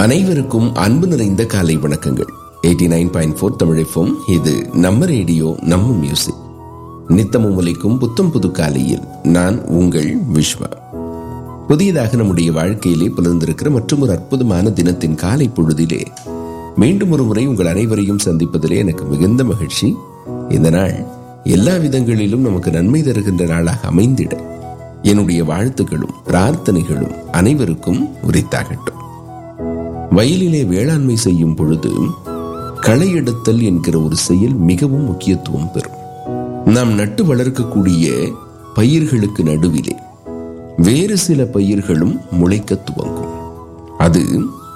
அனைவருக்கும் அன்பு நிறைந்த காலை வணக்கங்கள் eighty nine point four Tamil FM இது நம்ம ரேடியோ நம்ம மியூசிக் நித்தமும் ஒலிக்கும் புத்தம் புது காலையில் நான் உங்கள் விஸ்வா புதியதாக நம்முடைய வாழ்க்கையிலே புலர்ந்திருக்கிற மற்றும் ஒரு அற்புதமான தினத்தின் காலை பொழுதிலே மீண்டும் ஒரு முறை உங்கள் அனைவரையும் சந்திப்பதிலே எனக்கு மிகுந்த மகிழ்ச்சி இந்த நாள் எல்லா விதங்களிலும் நமக்கு நன்மை தருகின்ற நாளாக அமைந்திட என்னுடைய வாழ்த்துக்களும் பிரார்த்தனைகளும் அனைவருக்கும் உரித்தாகட்டும் வயலிலே வேளாண்மை செய்யும் பொழுது களை எடுத்தல் என்கிற ஒரு செயல் மிகவும் முக்கியத்துவம் பெறும் நாம் நட்டு வளர்க்கக்கூடிய பயிர்களுக்கு நடுவிலே வேறு சில பயிர்களும் முளைக்க துவங்கும் அது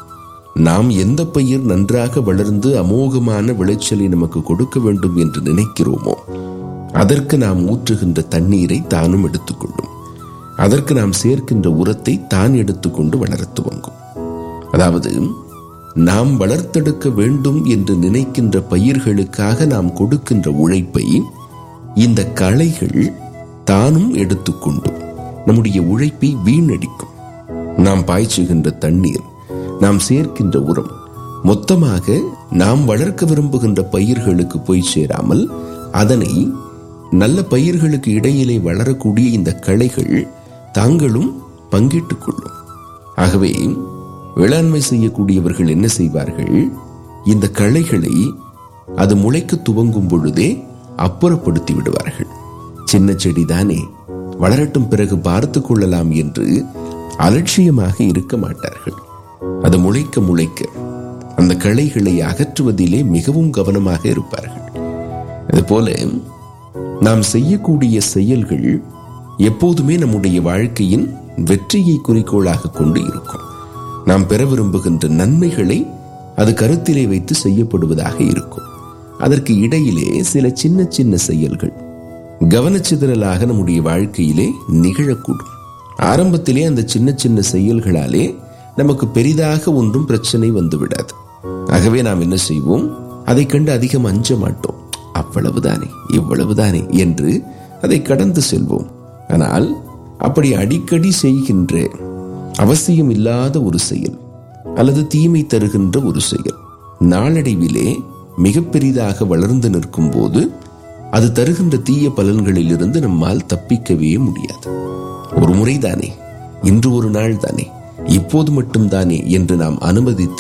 நாம் எந்த பயிர் நன்றாக வளர்ந்து அமோகமான விளைச்சலை நமக்கு கொடுக்க வேண்டும் என்று நினைக்கிறோமோ அதற்கு நாம் ஊற்றுகின்ற தண்ணீரை தானும் எடுத்துக்கொள்ளும் அதற்கு நாம் சேர்க்கின்ற உரத்தை தான் எடுத்துக்கொண்டு வளரத் துவங்கும் அதாவது நாம் வளர்த்தெடுக்க வேண்டும் என்று நினைக்கின்ற பயிர்களுக்காக நாம் கொடுக்கின்ற உழைப்பை இந்த களைகள் தானும் எடுத்துக்கொண்டு நம்முடைய உழைப்பை வீணடிக்கும் நாம் பாய்ச்சுகின்ற தண்ணீர் நாம் சேர்க்கின்ற உரம் மொத்தமாக நாம் வளர்க்க விரும்புகின்ற பயிர்களுக்கு போய் சேராமல் அதனை நல்ல பயிர்களுக்கு இடையிலே வளரக்கூடிய இந்த களைகள் தாங்களும் பங்கிட்டுக் கொள்ளும் ஆகவே வேளாண்மை செய்யக்கூடியவர்கள் என்ன செய்வார்கள் இந்த களைகளை அது முளைக்க துவங்கும் பொழுதே அப்புறப்படுத்தி விடுவார்கள் சின்ன செடி தானே வளரட்டும் பிறகு பார்த்து கொள்ளலாம் என்று அலட்சியமாக இருக்க மாட்டார்கள் அது முளைக்க முளைக்க அந்த களைகளை அகற்றுவதிலே மிகவும் கவனமாக இருப்பார்கள் அதுபோல நாம் செய்யக்கூடிய செயல்கள் எப்போதுமே நம்முடைய வாழ்க்கையின் வெற்றியை குறிக்கோளாக கொண்டு இருக்கும் நாம் பெற விரும்புகின்ற நன்மைகளை அது கருத்திலே வைத்து செய்யப்படுவதாக இருக்கும் அதற்கு இடையிலே சில சின்ன சின்ன செயல்கள் கவனச்சிதறலாக நம்முடைய வாழ்க்கையிலே நிகழக்கூடும் ஆரம்பத்திலே அந்த சின்ன சின்ன செயல்களாலே நமக்கு பெரிதாக ஒன்றும் பிரச்சனை வந்துவிடாது ஆகவே நாம் என்ன செய்வோம் அதை கண்டு அதிகம் அஞ்ச மாட்டோம் அவ்வளவுதானே இவ்வளவுதானே என்று அதை கடந்து செல்வோம் ஆனால் அப்படி அடிக்கடி செய்கின்ற அவசியம் இல்லாத ஒரு செயல் அல்லது தீமை தருகின்ற ஒரு செயல் நாளடைவிலே மிக பெரிதாக வளர்ந்து நிற்கும் போது அது தருகின்ற தீய பலன்களில் இருந்து நம்மால் தப்பிக்கவே முடியாது ஒரு முறைதானே இன்று ஒரு நாள் தானே இப்போது மட்டும்தானே என்று நாம் அனுமதித்த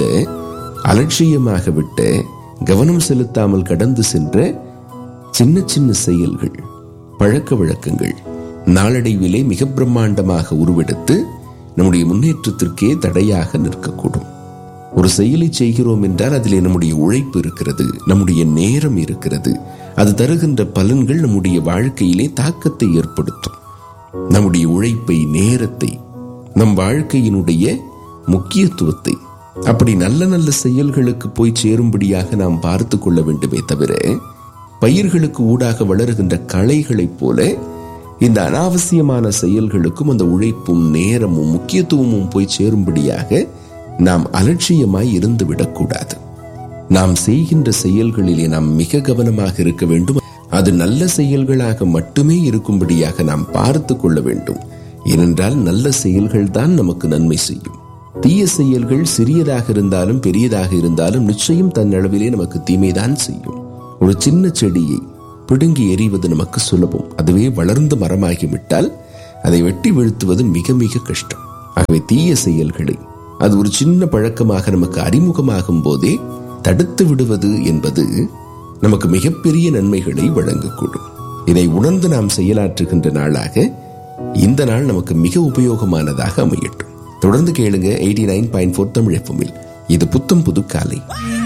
அலட்சியமாக விட்ட கவனம் செலுத்தாமல் கடந்து சென்ற சின்ன சின்ன செயல்கள் பழக்க வழக்கங்கள் நாளடைவிலே மிக பிரம்மாண்டமாக உருவெடுத்து நம்முடைய முன்னேற்றத்திற்கே தடையாக நிற்கக்கூடும் ஒரு செயலை செய்கிறோம் என்றால் அதிலே நம்முடைய உழைப்பு இருக்கிறது நம்முடைய நேரம் இருக்கிறது அது தருகின்ற பலன்கள் நம்முடைய வாழ்க்கையிலே தாக்கத்தை ஏற்படுத்தும் நம்முடைய உழைப்பை நேரத்தை நம் வாழ்க்கையினுடைய முக்கியத்துவத்தை அப்படி நல்ல நல்ல செயல்களுக்கு போய் சேரும்படியாக நாம் பார்த்து கொள்ள வேண்டுமே தவிர பயிர்களுக்கு ஊடாக வளருகின்ற களைகளைப் போல இந்த அனாவசியமான செயல்களுக்கும் அந்த உழைப்பும் நேரமும் முக்கியத்துவமும் போய் சேரும்படியாக நாம் அலட்சியமாய் இருந்து விடக்கூடாது நாம் செய்கின்ற செயல்களிலே நாம் மிக கவனமாக இருக்க வேண்டும் அது நல்ல செயல்களாக மட்டுமே இருக்கும்படியாக நாம் பார்த்து கொள்ள வேண்டும் ஏனென்றால் நல்ல செயல்கள் தான் நமக்கு நன்மை செய்யும் தீய செயல்கள் சிறியதாக இருந்தாலும் பெரியதாக இருந்தாலும் நிச்சயம் தன் அளவிலே நமக்கு தீமைதான் செய்யும் ஒரு சின்ன செடியை பிடுங்கி எறிவது நமக்கு சுலபம் அதுவே வளர்ந்து மரமாகிவிட்டால் அதை வெட்டி வீழ்த்துவது மிக மிக கஷ்டம் ஆகவே தீய செயல்களை அது ஒரு சின்ன பழக்கமாக நமக்கு அறிமுகமாகும் போதே தடுத்து விடுவது என்பது நமக்கு மிகப்பெரிய நன்மைகளை வழங்கக்கூடும் இதை உணர்ந்து நாம் செயலாற்றுகின்ற நாளாக இந்த நாள் நமக்கு மிக உபயோகமானதாக அமையட்டும் தொடர்ந்து கேளுங்க eighty nine point four Tamil எஃப்எம்மில் இது புத்தம் புது காலை